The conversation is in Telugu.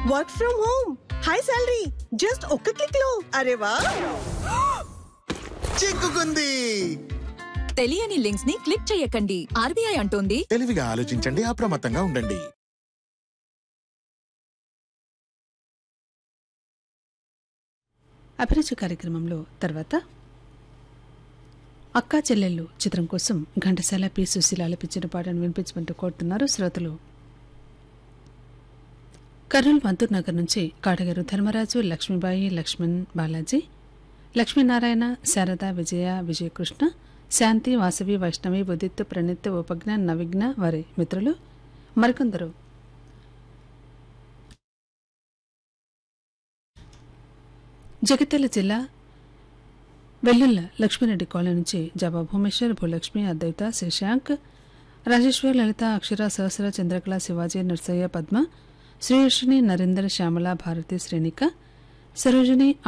work from home high salary just ఒక్క క్లిక్ లో అరే వా చిక్కుకుంది తెలియని లింక్స్ ని క్లిక్ చేయకండి ఆర్బీఐ అంటోంది తెలివిగా ఆలోచించండి అప్రమత్తంగా ఉండండి అభిరుచి కార్యక్రమంలో తర్వాత అక్కా చెల్లెళ్ళు చిత్రం కోసం ఘంటసాల పి సుశీల ఆలపించిన పాటను వినిపించమంటూ కోరుతున్నారు శ్రోతలు కర్నూలు మంతూర్ నగర్ నుంచి కాటగారు ధర్మరాజు లక్ష్మీబాయి లక్ష్మణ్ బాలాజీ లక్ష్మీనారాయణ శారద విజయ విజయకృష్ణ శాంతి వాసవి వైష్ణవి ఉదిత్ ప్రణిత్ ఉపజ్ఞ నవిఘ్న వారి మిత్రులు మరికొందరు జగిత్యాల జిల్లా వెల్లుల్ల లక్ష్మీరెడ్డి కాలనీ నుంచి జబా భూమేశ్వర్ భూలక్ష్మి అద్వైత శశాంక్ రాజేశ్వర్ లలిత అక్షర సహస్ర చంద్రకళ శివాజీ నర్సయ్య పద్మ శ్రీయర్షిని నరేందర్ శ్యామల భారతి శ్రేణిక సరోజిని